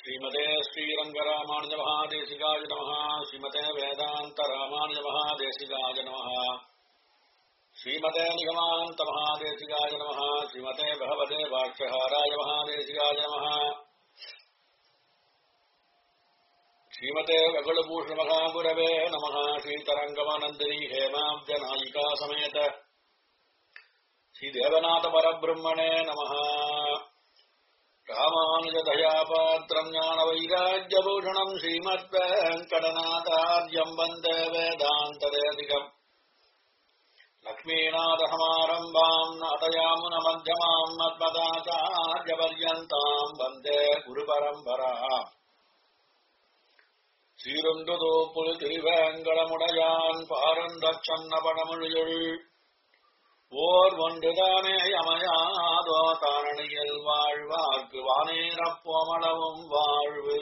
श्रीमते श्रीरङ्गरामानुज महादेशिकाय नमः श्रीमते वेदान्त रामानुज महादेशिकाय नमः श्रीमते निगमान्त महादेशिकाय नमः श्रीमते भगवते वाक्यहाराय महादेशिकाय नमः श्रीमते वकुलभूषणमहागुरवे नमः श्रीतरङ्गमनन्दिनी हेमाब्जनायिका समेत श्रीदेवनाथपरब्रह्मणे नमः रामानुजदयापात्रम् ज्ञानवैराग्यभूषणम् श्रीमद्वेङ्कटनाथार्यम् वन्दे वेदान्तदेधिकम् लक्ष्मीनाथसमारम्भाम् नाथयामुनमध्यमाम् मद्मदाचार्यपर्यन्ताम् वन्दे गुरुपरम्परा சீரொன்றுதோப்புல் திருவேங்கடமுடையான் பாரந்தச்சன்னபடமொழியுள் ஓர் ஒன்றுதானே அமையாதோ தாரணியில் வாழ்வார்க்கு வானேரப்போமளவும் வாழ்வு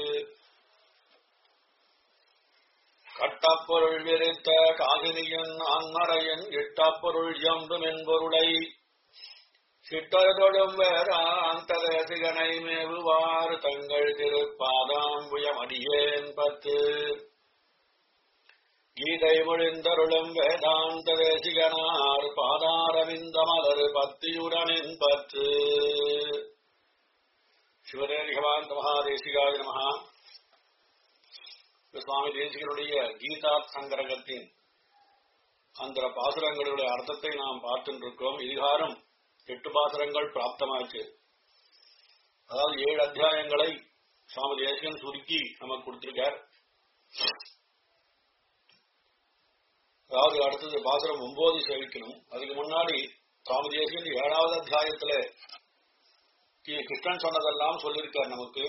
கட்டப்பொருள் விரித்த காகினியின் அன்மறையின் இட்டப்பொருள் எம்பும் என்பொருளை சிட்டதொடும் வேதாந்த தேசிகனை மேவுவார் தங்கள் திருப்பாதாம்புயமடியேன் பத்து கீதை மொழிந்தருளும் வேதாந்த தேசிகனார் பாதாரவிந்த மலர் பத்தியுடனின் பத்து சிவரேரிகவாந்த மகாதேசிகாய நமகா சுவாமி தேசிகனுடைய கீதா சங்கரகத்தின் அந்த பாசுரங்களுடைய அர்த்தத்தை நாம் பார்த்துட்டு இருக்கோம் இதுகாரம் எட்டு பாத்திரங்கள் பிராப்தமாச்சு அதாவது ஏழு அத்தியாயங்களை சுவாமி தேசிகன் சுருக்கி நமக்கு கொடுத்திருக்கார் அதாவது அடுத்தது பாசுரம் ஒன்பது சேவிக்கணும் அதுக்கு முன்னாடி சுவாமி தேசிகன் ஏழாவது அத்தியாயத்துல ஸ்ரீ கிருஷ்ணன் சொன்னதெல்லாம் சொல்லியிருக்கார் நமக்கு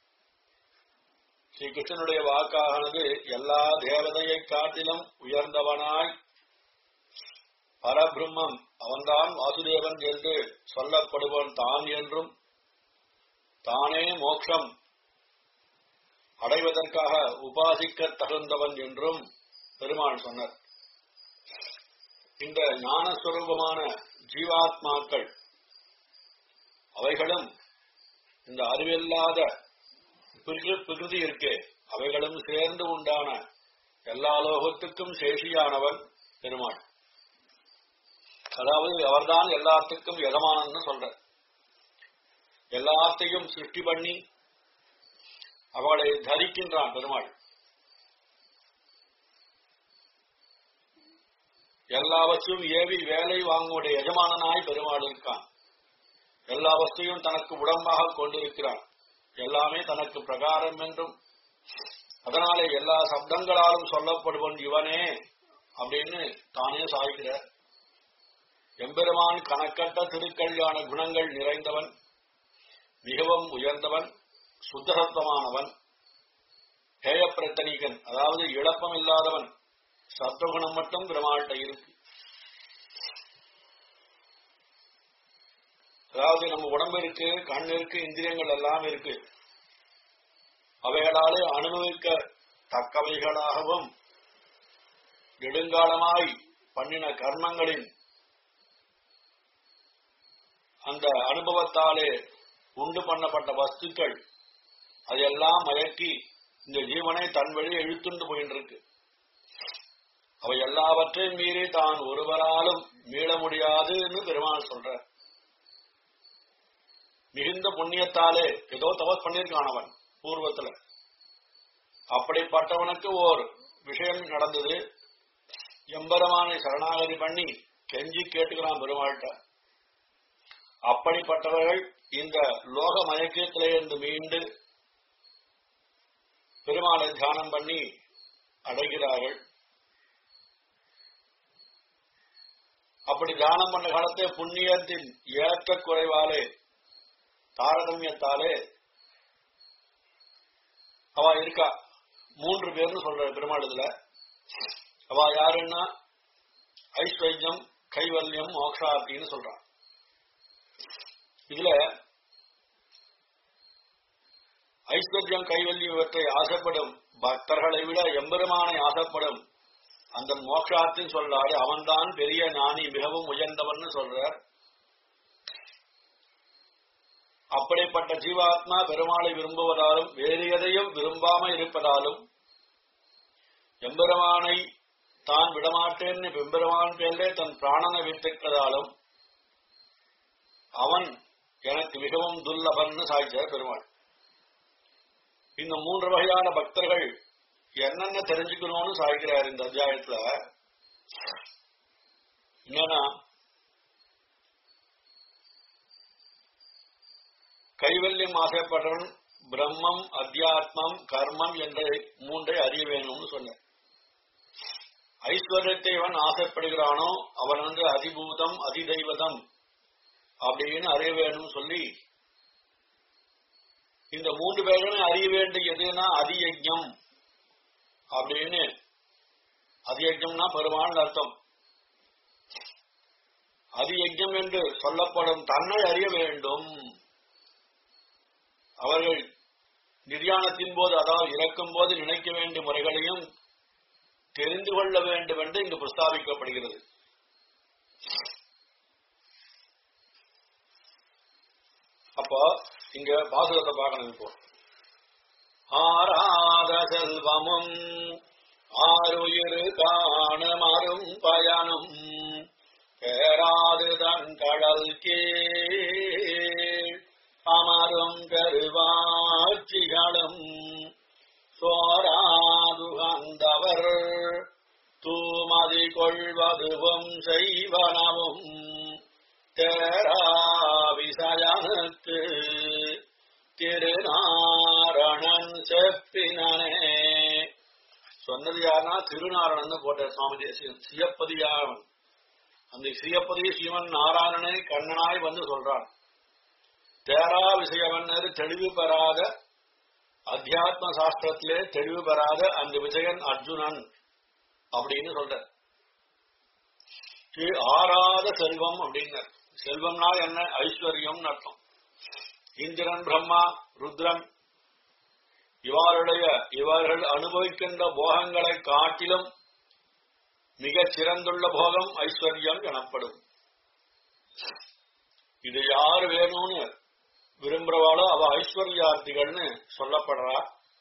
ஸ்ரீ கிருஷ்ணனுடைய வாக்கானது எல்லா தேவதையை காட்டிலும் உயர்ந்தவனாய் பரபிரம்மம் அவன்தான் வாசுதேவன் என்று சொல்லப்படுவன் தான் என்றும் தானே மோட்சம் அடைவதற்காக உபாசிக்க தகுந்தவன் என்றும் பெருமாள் சொன்னார் இந்த ஞானஸ்வரூபமான ஜீவாத்மாக்கள் அவைகளும் இந்த அறிவில்லாத பிரகிருதி இருக்கே அவைகளும் சேர்ந்து உண்டான எல்லா லோகத்துக்கும் சேஷியானவன் பெருமாள் அதாவது அவர்தான் எல்லாத்துக்கும் எதமானன்னு சொல்ற எல்லாத்தையும் சிருஷ்டி பண்ணி அவளை தரிக்கின்றான் பெருமாள் எல்லாவற்றையும் ஏவி வேலை வாங்குடைய எஜமானனாய் பெருமாள் இருக்கான் எல்லா வஸ்தையும் தனக்கு உடம்பாக கொண்டிருக்கிறான் எல்லாமே தனக்கு பிரகாரம் என்றும் அதனாலே எல்லா சப்தங்களாலும் சொல்லப்படுவன் இவனே அப்படின்னு தானே சாய்கிறார் எம்பெருமான் கணக்கட்ட திருக்கல்யாண குணங்கள் நிறைந்தவன் மிகவும் உயர்ந்தவன் சுத்தசத்துவமானவன் ஹேயப்பிரத்தனிகன் அதாவது இழப்பம் இல்லாதவன் சத்துவகுணம் மட்டும் பெருமாள்கிட்ட இருக்கு அதாவது நம்ம உடம்பு இருக்கு கண் இருக்கு இந்திரியங்கள் எல்லாம் இருக்கு அவைகளாலே அனுபவிக்க தக்கவைகளாகவும் நெடுங்காலமாய் பண்ணின கர்மங்களின் அந்த அனுபவத்தாலே உண்டு பண்ணப்பட்ட வஸ்துக்கள் அதையெல்லாம் மயக்கி இந்த ஜீவனை தன் வழி இழுத்துண்டு போயிட்டு இருக்கு அவை எல்லாவற்றையும் மீறி தான் ஒருவராலும் மீள முடியாதுன்னு பெருமாள் சொல்ற மிகுந்த புண்ணியத்தாலே ஏதோ தவஸ் பண்ணியிருக்கான் அவன் பூர்வத்துல அப்படிப்பட்டவனுக்கு ஓர் விஷயம் நடந்தது எம்பெருமானை சரணாகதி பண்ணி கெஞ்சி கேட்டுக்கிறான் பெருமாள்கிட்ட அப்படிப்பட்டவர்கள் இந்த லோக மயக்கத்திலே இருந்து மீண்டு பெருமாளை தியானம் பண்ணி அடைகிறார்கள் அப்படி தியானம் பண்ண காலத்தை புண்ணியத்தின் ஏற்ற குறைவாலே தாரதமியத்தாலே அவ இருக்கா மூன்று பேர்னு சொல்ற பெருமாள் இதுல அவ யாருன்னா ஐஸ்வர்யம் கைவல்யம் மோக்ஷா அப்படின்னு சொல்றான் இதுல ஐஸ்வர்யம் கைவல்யம் இவற்றை ஆசைப்படும் பக்தர்களை விட எம்பெருமானை ஆசைப்படும் அந்த மோட்சாத்தின் சொல்றாரு அவன்தான் பெரிய ஞானி மிகவும் உயர்ந்தவன் சொல்றார் அப்படிப்பட்ட ஜீவாத்மா பெருமாளை விரும்புவதாலும் வேறு எதையும் விரும்பாம இருப்பதாலும் எம்பெருமானை தான் விடமாட்டேன்னு எம்பெருமான் பேர்லே தன் பிராணனை விட்டிருக்கிறதாலும் அவன் எனக்கு மிகவும் துர்லபன்னு சாய்ச்சார் பெருமாள் இந்த மூன்று வகையான பக்தர்கள் என்னென்ன தெரிஞ்சுக்கணும்னு சாய்க்கிறார் இந்த அத்தியாயத்துல என்னன்னா கைவல்யம் ஆசைப்படுறவன் பிரம்மம் அத்தியாத்மம் கர்மம் என்ற மூன்றை அறிய வேணும்னு சொன்ன ஐஸ்வர்யத்தை அவன் ஆசைப்படுகிறானோ அவன் வந்து அதிபூதம் அதிதெய்வதம் அப்படின்னு அறிய வேணும்னு சொல்லி இந்த மூன்று பேர்களும் அறிய வேண்டியதுன்னா அதியஜம் அப்படின்னு அதியஜம்னா பெருமாள் அர்த்தம் அதியஜம் என்று சொல்லப்படும் தன்னை அறிய வேண்டும் அவர்கள் நிர்யாணத்தின் போது அதாவது இறக்கும் போது நினைக்க வேண்டிய முறைகளையும் தெரிந்து கொள்ள வேண்டும் என்று இங்கு பிரஸ்தாபிக்கப்படுகிறது அப்போ இங்க பாசுரத்தை பார்க்கணும் இப்போ ஆராத செல்வமும் ஆறுயிரு காணமரும் பயனும் பேராது தன் கடல் கீழ் அமரும் பெருவாட்சிகளும் சோராதுகந்தவர் தூமதி கொள்வதுவும் செய்வனவும் தேராவிசயனுக்கு திருநாரணன் செப்பினனே சொன்னது யாருன்னா திருநாரணன் போட்ட சுவாமி தேசியம் சியப்பதியாரன் அந்த சியப்பதி சிவன் நாராயணனை கண்ணனாய் வந்து சொல்றான் தேரா விஷயவன் தெளிவு பெறாத அத்தியாத்ம சாஸ்திரத்திலே தெளிவு பெறாத அந்த விஜயன் அர்ஜுனன் அப்படின்னு சொல்ற ஆறாத செல்வம் அப்படின்னு செல்வம்னா என்ன ஐஸ்வர்யம் அர்த்தம் இந்திரன் பிரம்மா ருத்ரன் இவருடைய இவர்கள் அனுபவிக்கின்ற போகங்களை காட்டிலும் மிக சிறந்துள்ள போகம் ஐஸ்வர்யம் எனப்படும் இது யார் வேணும்னு விரும்புறவாளோ அவ ஐஸ்வர்யார்த்திகள்னு சொல்லப்படுறா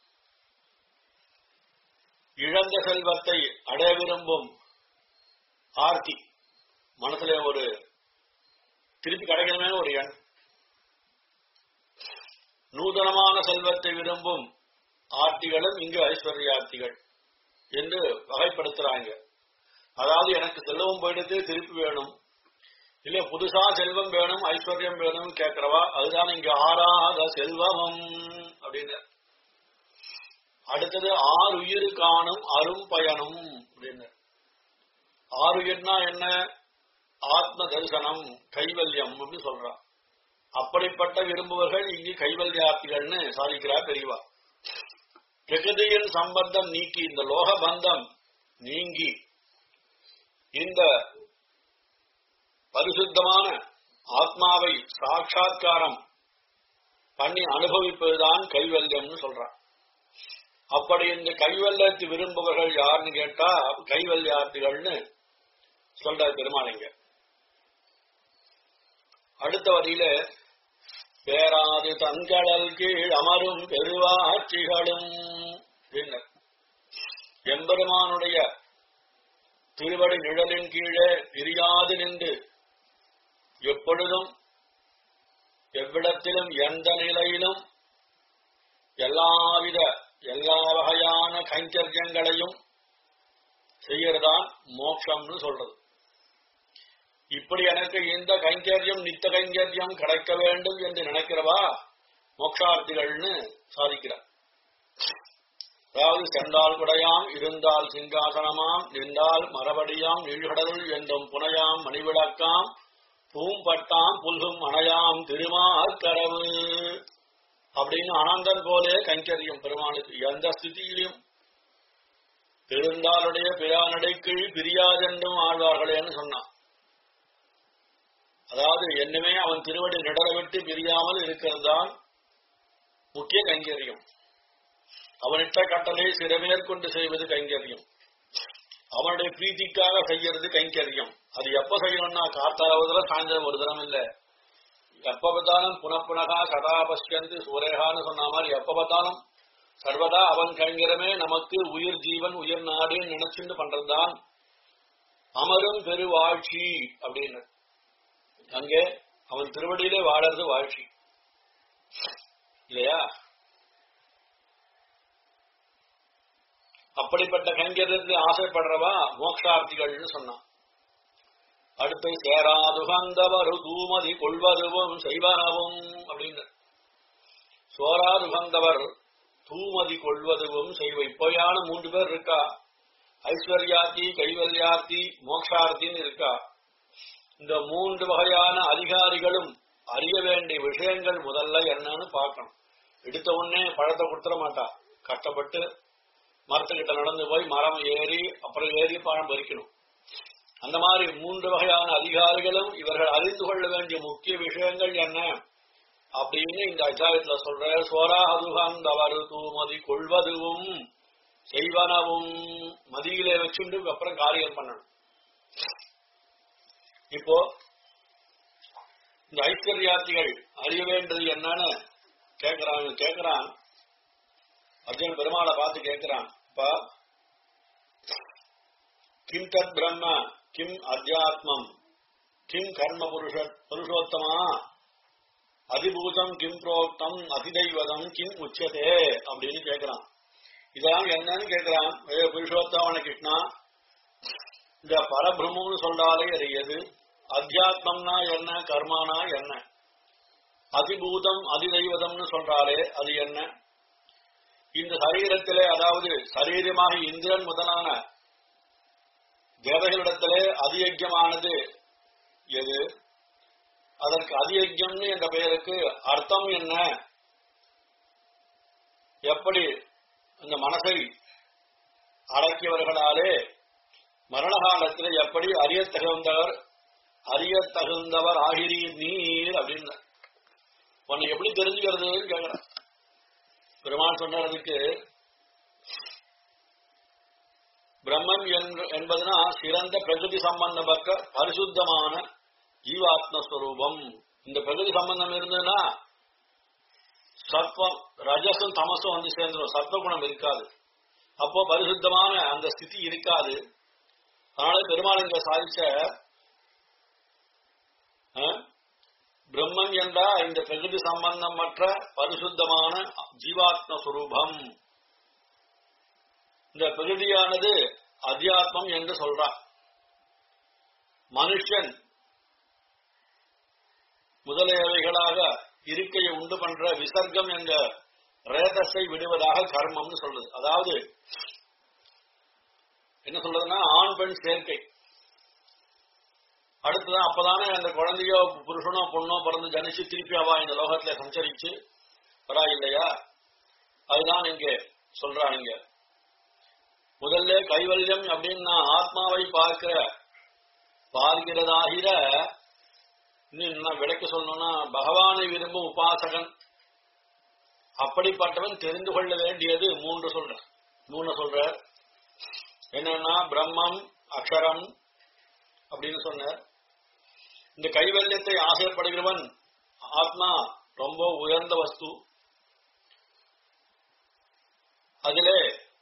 இழந்த செல்வத்தை அடைய விரும்பும் ஆர்த்தி மனசுல ஒரு திருப்பி கிடைக்கணுமே ஒரு எண் நூதனமான செல்வத்தை விரும்பும் ஆர்த்திகளும் இங்கு ஐஸ்வர்யார்த்திகள் என்று வகைப்படுத்துறாங்க அதாவது எனக்கு செல்வம் போயிடுத்து திருப்பி வேணும் இல்ல புதுசா செல்வம் வேணும் ஐஸ்வர்யம் வேணும் கேட்கிறவா அதுதான் இங்க ஆறாத செல்வம் அப்படின்னு அடுத்தது ஆறு உயிர் காணும் அரும் பயனும் அப்படின்னு ஆறு உயிர்னா என்ன ஆத்ம தரிசனம் கைவல்யம் அப்படின்னு சொல்றான் அப்படிப்பட்ட விரும்புவர்கள் இங்கு கைவல்யார்த்திகள்னு சாதிக்கிறார் பெரியவா பிரகதியின் சம்பந்தம் நீக்கி இந்த லோக பந்தம் நீங்கி இந்த பரிசுத்தமான ஆத்மாவை சாட்சா்காரம் பண்ணி அனுபவிப்பதுதான் கைவல்யம்னு சொல்றான் அப்படி இந்த கைவல்யத்தை விரும்புபவர்கள் யாருன்னு கேட்டா கைவல்யார்த்திகள்னு சொல்ற பெருமாளிங்க அடுத்த வரியில பேராது தன்கடல் கீழ் அமரும் பெருவாட்சிகளும் எம்பெருமானுடைய திருவடி நிழலின் கீழே பிரியாது நின்று எப்பொழுதும் எவ்விடத்திலும் எந்த நிலையிலும் எல்லாவித எல்லா வகையான கைங்கரியங்களையும் செய்யறதான் மோட்சம்னு சொல்றது இப்படி எனக்கு இந்த கைங்கரியம் நித்த கைங்கரியம் கிடைக்க வேண்டும் என்று நினைக்கிறவா மோட்சார்த்திகள்னு சாதிக்கிறார் அதாவது சென்றால் குடையாம் இருந்தால் சிங்காசனமாம் நின்றால் மரபடியாம் நீழ்கடலுள் என்றும் புனையாம் மணிவிளக்காம் பூம்பட்டாம் புல்கும் அணையாம் திருமாக்கரவு அப்படின்னு அனந்தன் போலே கைங்கரியம் பெருமாளுக்கு எந்த ஸ்திதியிலும் திருந்தாளுடைய பிரானடைக்கு பிரியாதென்றும் ஆழ்வார்களேன்னு சொன்னான் அதாவது என்னமே அவன் திருவடி நிடர விட்டு பிரியாமல் இருக்கிறது தான் முக்கிய கைங்கரியம் அவனிட்ட கட்டளை சிறமேற்கொண்டு செய்வது கைங்கரியம் அவனுடைய பிரீத்திக்காக செய்யறது கைங்கரியம் அது எப்ப செய்யணும்னா காத்தால ஒரு தடவை சாயந்தரம் ஒரு தரம் இல்ல எப்ப பார்த்தாலும் புனப்புனகா சதா பஷ்யந்து சூரேகான்னு சொன்ன மாதிரி எப்ப பார்த்தாலும் சர்வதா அவன் கைங்கரமே நமக்கு உயிர் ஜீவன் உயிர் நாடுன்னு நினைச்சுட்டு பண்றதுதான் அமரும் பெருவாழ்ச்சி அப்படின்னு அங்கே அவன் திருவடியிலே வாழறது வாழ்ச்சி இல்லையா அப்படிப்பட்ட கைங்கரத்தில் ஆசைப்படுறவா மோக்ஷார்த்திகள்னு சொன்னான் அடுத்து சேராதுகந்தவரு தூமதி கொள்வதுவும் செய்வனவும் அப்படின்னு சோராதுகந்தவர் தூமதி கொள்வதுவும் செய்வ இப்போயான மூன்று பேர் இருக்கா ஐஸ்வர்யார்த்தி கைவல்யார்த்தி மோக்ஷார்த்தின்னு இருக்கா இந்த மூன்று வகையான அதிகாரிகளும் அறிய வேண்டிய விஷயங்கள் முதல்ல என்னன்னு பார்க்கணும் எடுத்த உடனே பழத்தை கொடுத்துட மாட்டா கஷ்டப்பட்டு மரத்துக்கிட்ட நடந்து போய் மரம் ஏறி அப்புறம் ஏறி பழம் பறிக்கணும் அந்த மாதிரி மூன்று வகையான அதிகாரிகளும் இவர்கள் அறிந்து கொள்ள வேண்டிய முக்கிய விஷயங்கள் என்ன அப்படின்னு இந்த அத்தியாயத்துல சொல்ற சோராதுகந்தவரு தூமதி கொள்வதுவும் செய்வனவும் மதியிலே வச்சுண்டு அப்புறம் காரியம் பண்ணணும் இப்போ இந்த ஐஸ்வர்யார்த்திகள் அறிய வேண்டியது என்னன்னு கேட்கிறான் கேட்கிறான் அர்ஜுன் பெருமாளை பார்த்து கேட்கிறான் இப்ப கிம் தத் பிரம்ம கிம் அத்தியாத்மம் கிம் கர்ம புருஷ புருஷோத்தமா அதிபூதம் கிம் புரோக்தம் அதிதைவதம் கிம் உச்சதே அப்படின்னு கேட்கிறான் இதெல்லாம் என்னன்னு கேட்கிறான் ஏ புருஷோத்தமன கிருஷ்ணா இந்த பரபிரம்மம்னு சொல்றாலே அது எது அத்தியாத்மம்னா என்ன கர்மானா என்ன அதிபூதம் அதிதெய்வதம்னு சொல்றாலே அது என்ன இந்த சரீரத்திலே அதாவது சரீரமாக இந்திரன் முதலான தேவர்களிடத்திலே அதியஜமானது எது அதற்கு அதியஜம்னு என்ற பெயருக்கு அர்த்தம் என்ன எப்படி இந்த மனசை அடக்கியவர்களாலே மரண காலத்தில் எப்படி அறிய தகுந்தவர் அறிய தகுந்தவர் ஆகிறீர் நீர் அப்படின்னு உன்னை எப்படி தெரிஞ்சுக்கிறதுன்னு கேக்குறேன் பெருமாள் சொன்னதுக்கு பிரம்மன் என்பதுனா சிறந்த பிரகிருதி சம்பந்தப்பட்ட பரிசுத்தமான ஜீவாத்மஸ்வரூபம் இந்த பிரகிருதி சம்பந்தம் இருந்ததுன்னா சத்வம் ரஜசும் தமசும் வந்து சேர்ந்துடும் சத்வகுணம் இருக்காது அப்போ பரிசுத்தமான அந்த ஸ்திதி இருக்காது அதனால பெருமாள் இங்க சாதிச்ச பிரம்மன் என்றா இந்த பிரகிருதி சம்பந்தமற்ற பரிசுத்தமான ஜீவாத்ம சுரூபம் இந்த பிரகிருதியானது அத்தியாத்மம் என்று சொல்றார் மனுஷன் முதலியவைகளாக இருக்கையை உண்டு பண்ற விசர்க்கம் என்ற ரேதஸை விடுவதாக கர்மம்னு சொல்றது அதாவது என்ன சொல்றதுன்னா ஆண் பெண் சேர்க்கை அடுத்ததான் அப்பதானே அந்த குழந்தையோ புருஷனோ பொண்ணோ பிறந்து ஜனிச்சு திருப்பி அவா இந்த லோகத்துல சஞ்சரிச்சு வரா இல்லையா அதுதான் இங்க சொல்றாங்க முதல்ல கைவல்யம் அப்படின்னு ஆத்மாவை பார்க்கிற பார்க்கிறதாகிற இன்னும் விளக்க சொல்லணும்னா பகவானை விரும்பும் உபாசகன் அப்படிப்பட்டவன் தெரிந்து கொள்ள வேண்டியது மூன்று சொல்ற மூணு சொல்ற என்னன்னா பிரம்மம் அக்ஷரம் அப்படின்னு சொன்னார் இந்த கைவல்யத்தை ஆசைப்படுகிறவன் ஆத்மா ரொம்ப உயர்ந்த வஸ்து அதிலே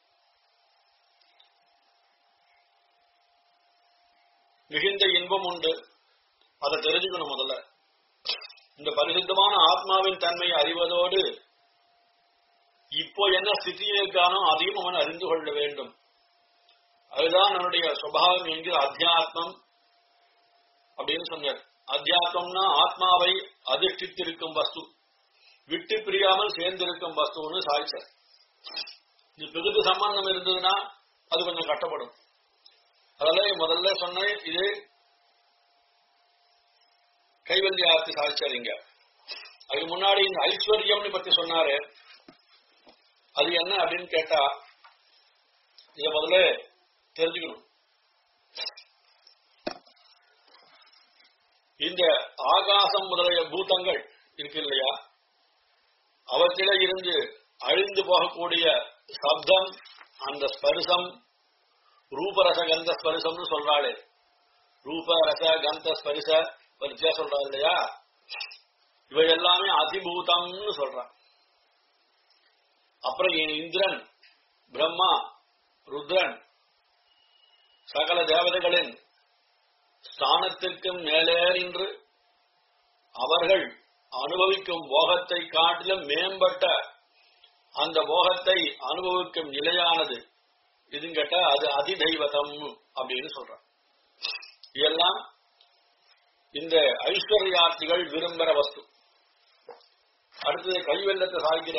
மிகுந்த இன்பம் உண்டு அதை தெரிஞ்சுக்கணும் முதல்ல இந்த பரிசுத்தமான ஆத்மாவின் தன்மையை அறிவதோடு இப்போ என்ன ஸ்திதியில் இருக்கானோ அதையும் அவன் அறிந்து கொள்ள வேண்டும் அதுதான் நம்முடைய சுபாவம் என்கிற அத்தியாத்மம் அப்படின்னு சொன்னார் அத்தியாத்மம்னா ஆத்மாவை அதிர்ஷ்டித்திருக்கும் வஸ்து விட்டு பிரியாமல் சேர்ந்திருக்கும் வஸ்துன்னு சாதிச்சார் இது பிகுது சம்பந்தம் இருந்ததுன்னா அது கொஞ்சம் கட்டப்படும் அதெல்லாம் முதல்ல சொன்னேன் இது கைவல்யார்த்தி சாதிச்சார் இங்க அதுக்கு முன்னாடி இந்த ஐஸ்வர்யம்னு பத்தி சொன்னாரு அது என்ன அப்படின்னு கேட்டா இத முதல்ல தெரிஞ்சுக்கணும் இந்த ஆகாசம் முதலிய பூதங்கள் இருக்கு இல்லையா அவற்றில இருந்து அழிந்து போகக்கூடிய சப்தம் அந்த ஸ்பரிசம் ரூபரச கந்த ஸ்பரிசம்னு சொல்றாளே ரூப ரச கந்த ஸ்பரிச பரிச்சா சொல்றாரு இல்லையா இவை எல்லாமே அதிபூதம்னு சொல்றான் அப்புறம் இந்திரன் பிரம்மா ருத்ரன் சகல தேவதைகளின் ஸ்தானத்திற்கும் மேலே நின்று அவர்கள் அனுபவிக்கும் போகத்தை காட்டிலும் மேம்பட்ட அந்த போகத்தை அனுபவிக்கும் நிலையானது இதுன்னு கேட்டா அது அதிதெய்வதம் அப்படின்னு சொல்றான் இதெல்லாம் இந்த ஐஸ்வர்யார்த்திகள் விரும்புற வஸ்து அடுத்தது கைவெல்லத்தை சாய்க்கிற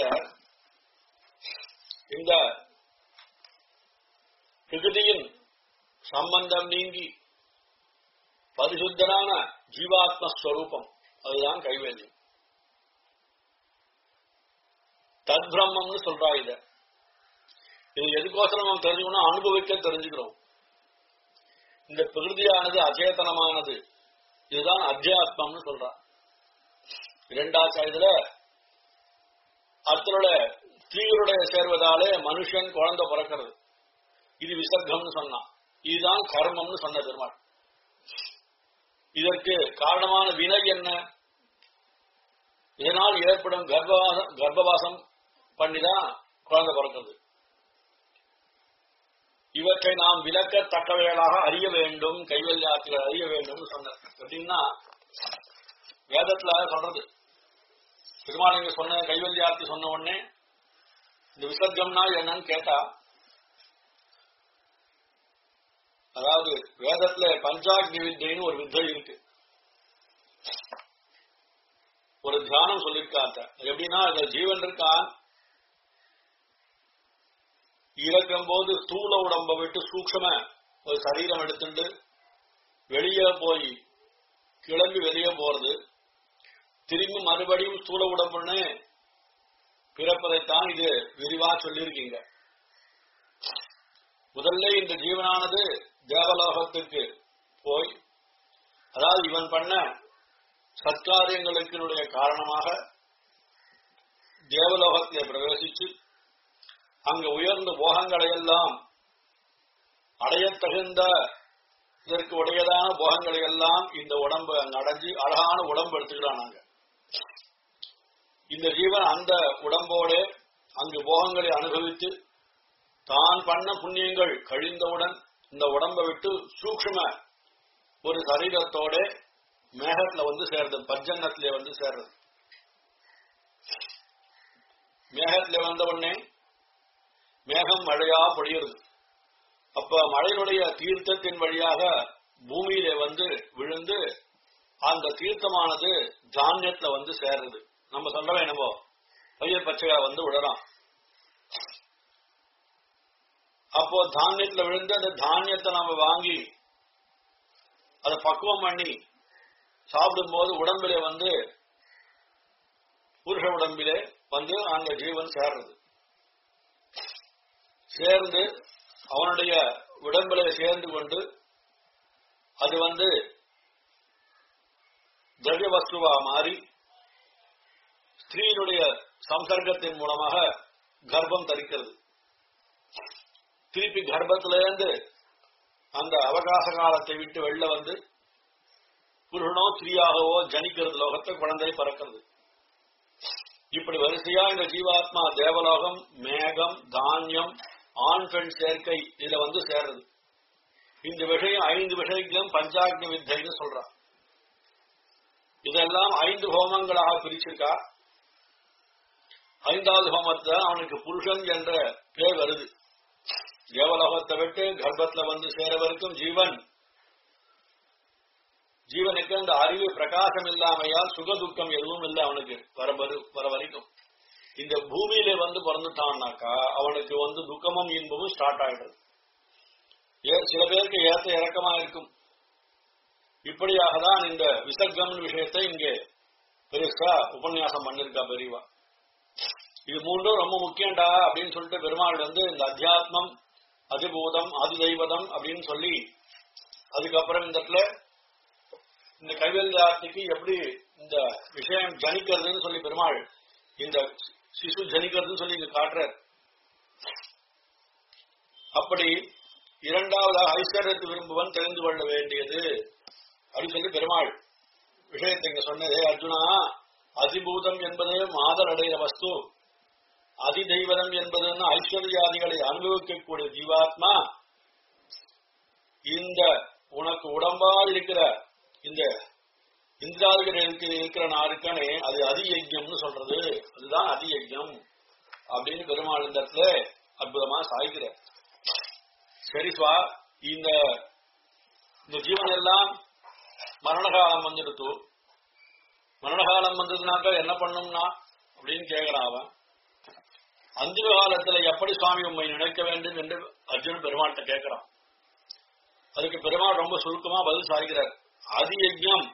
இந்த பிரகிருதியின் சம்பந்தம் நீங்கி பரிசுத்தனான ஜீவாத்மஸ்வரூபம் அதுதான் கைவேல்யம் தத்பிரம்மம்னு சொல்றா இத இது எதுக்கோசரம் நம்ம தெரிஞ்சுக்கணும் அனுபவிக்க தெரிஞ்சுக்கிறோம் இந்த பிரகிருதியானது அச்சேதனமானது இதுதான் அத்தியாத்மம்னு சொல்றா இரண்டாவது இதுல அத்தனோட ஸ்திரீகளுடைய சேர்வதாலே மனுஷன் குழந்தை பிறக்கிறது இது விசர்க்கம்னு சொன்னான் இதுதான் கர்மம்னு சொன்ன பெருமாள் இதற்கு காரணமான வினை என்ன இதனால் ஏற்படும் கர்ப்பவாசம் கர்ப்பவாசம் பண்ணிதான் குழந்தை பிறக்கிறது இவற்றை நாம் விளக்கத்தக்கவைகளாக அறிய வேண்டும் கைவல்யாத்திகள் அறிய வேண்டும் சொன்னார் எப்படின்னா வேதத்துல சொல்றது பெருமாள் இங்க சொன்ன கைவல்யார்த்தி சொன்ன உடனே இந்த விசர்க்கம்னா என்னன்னு கேட்டா அதாவது வேதத்துல பஞ்சாக்னி வித்தைன்னு ஒரு வித்தை இருக்கு ஒரு தியானம் சொல்லியிருக்காத்த எப்படின்னா இந்த ஜீவன் இருக்கான் இறக்கும் போது ஸ்தூல உடம்ப விட்டு சூக்ஷம ஒரு சரீரம் எடுத்துட்டு வெளியே போய் கிளம்பி வெளியே போறது திரும்பி மறுபடியும் ஸ்தூல உடம்புன்னு பிறப்பதைத்தான் இது விரிவா சொல்லியிருக்கீங்க முதல்ல இந்த ஜீவனானது தேவலோகத்துக்கு போய் அதாவது இவன் பண்ண சத்காரியங்களுக்கினுடைய காரணமாக தேவலோகத்திலே பிரவேசிச்சு அங்க உயர்ந்த போகங்களை எல்லாம் அடையத் தகுந்த இதற்கு உடையதான போகங்களை எல்லாம் இந்த உடம்பு அங்க அடைஞ்சு அழகான உடம்பு எடுத்துக்கிறான் அங்க இந்த ஜீவன் அந்த உடம்போட அங்கு போகங்களை அனுபவித்து தான் பண்ண புண்ணியங்கள் கழிந்தவுடன் இந்த உடம்பை விட்டு சூக்ஷ்ம ஒரு சரீரத்தோட மேகத்துல வந்து சேர்றது பர்ஜன்னத்திலே வந்து சேர்றது மேகத்திலே வந்த உடனே மேகம் மழையா பொழியுறது அப்ப மழையினுடைய தீர்த்தத்தின் வழியாக பூமியிலே வந்து விழுந்து அந்த தீர்த்தமானது தானியத்துல வந்து சேர்றது நம்ம சொல்றோம் என்னவோ பயிர் பச்சையா வந்து விடலாம் அப்போ தானியத்துல விழுந்து அந்த தானியத்தை நாம வாங்கி அதை பக்குவம் பண்ணி சாப்பிடும் போது உடம்பிலே வந்து புருஷ உடம்பிலே வந்து அந்த ஜீவன் சேர்றது சேர்ந்து அவனுடைய உடம்பிலே சேர்ந்து கொண்டு அது வந்து திரவிய வஸ்துவா மாறி ஸ்திரீனுடைய சம்சர்க்கத்தின் மூலமாக கர்ப்பம் தரிக்கிறது திருப்பி கர்ப்பத்திலிருந்து அந்த அவகாச காலத்தை விட்டு வெளில வந்து புருஷனோ ஸ்திரீயாகவோ ஜனிக்கிறது லோகத்தை குழந்தை பறக்கிறது இப்படி வரிசையா இந்த ஜீவாத்மா தேவலோகம் மேகம் தானியம் ஆண் பெண் சேர்க்கை இதுல வந்து சேர்றது இந்த விஷயம் ஐந்து விஷயங்களும் பஞ்சாக்னி வித்தைன்னு சொல்றான் இதெல்லாம் ஐந்து ஹோமங்களாக பிரிச்சிருக்கா ஐந்தாவது ஹோமத்தை அவனுக்கு புருஷன் என்ற பேர் வருது தேவலோகத்தை விட்டு கர்ப்பத்துல வந்து சேர வரைக்கும் ஜீவன் ஜீவனுக்கு அந்த அறிவு பிரகாசம் இல்லாமையால் சுக துக்கம் எதுவும் இல்லை அவனுக்கு வர வரு- வர வரைக்கும் இந்த பூமியில வந்து பிறந்துட்டான்னாக்கா அவனுக்கு வந்து துக்கமும் இன்பமும் ஸ்டார்ட் ஆயிடுது ஏ- சில பேருக்கு ஏத்த இறக்கமா இருக்கும் இப்படியாக தான் இந்த விசர்க்கம் விஷயத்தை இங்கே பெருசா உபன்யாசம் பண்ணிருக்கா பெரியவா இது மூன்றும் ரொம்ப முக்கியம்டா அப்படின்னு சொல்லிட்டு பெருமாள் வந்து இந்த அத்தியாத்மம் அதிபூதம் அதிதெய்வதம் அப்படின்னு சொல்லி அதுக்கப்புறம் இந்த இடத்துல இந்த கைவல்யார்த்திக்கு எப்படி இந்த விஷயம் ஜனிக்கிறதுன்னு சொல்லி பெருமாள் இந்த சிசு ஜனிக்கிறதுன்னு சொல்லி இங்க காட்டுறார் அப்படி இரண்டாவதாக ஐஸ்வர்யத்தை விரும்புவன் தெரிந்து கொள்ள வேண்டியது அப்படின்னு சொல்லி பெருமாள் விஷயத்தை இங்க சொன்னதே அர்ஜுனா அதிபூதம் என்பது மாதல் அடைகிற வஸ்து அதிதெய்வதம் என்பதுன்னு ஐஸ்வர்யாதிகளை அனுபவிக்கக்கூடிய ஜீவாத்மா இந்த உனக்கு உடம்பா இருக்கிற இந்த இந்திராதிகள் இருக்கிற இருக்கிற நாருக்கானே அது அதி யஜ்யம்னு சொல்றது அதுதான் அதி யஜ்யம் அப்படின்னு பெருமாள் இந்த இடத்துல அற்புதமா சாய்கிற சரிப்பா இந்த இந்த ஜீவன் எல்லாம் மரணகாலம் வந்துடுத்து மரணகாலம் வந்ததுனாக்கா என்ன பண்ணும்னா அப்படின்னு கேட்கிறான் அவன் அந்திம காலத்துல எப்படி சுவாமி உண்மை நினைக்க வேண்டும் என்று அர்ஜுன் பெருமாள்கிட்ட கேட்கிறான் அதுக்கு பெருமாள் ரொம்ப சுருக்கமா பதில் சாய்கிறார் ஆதி யஜ்யம்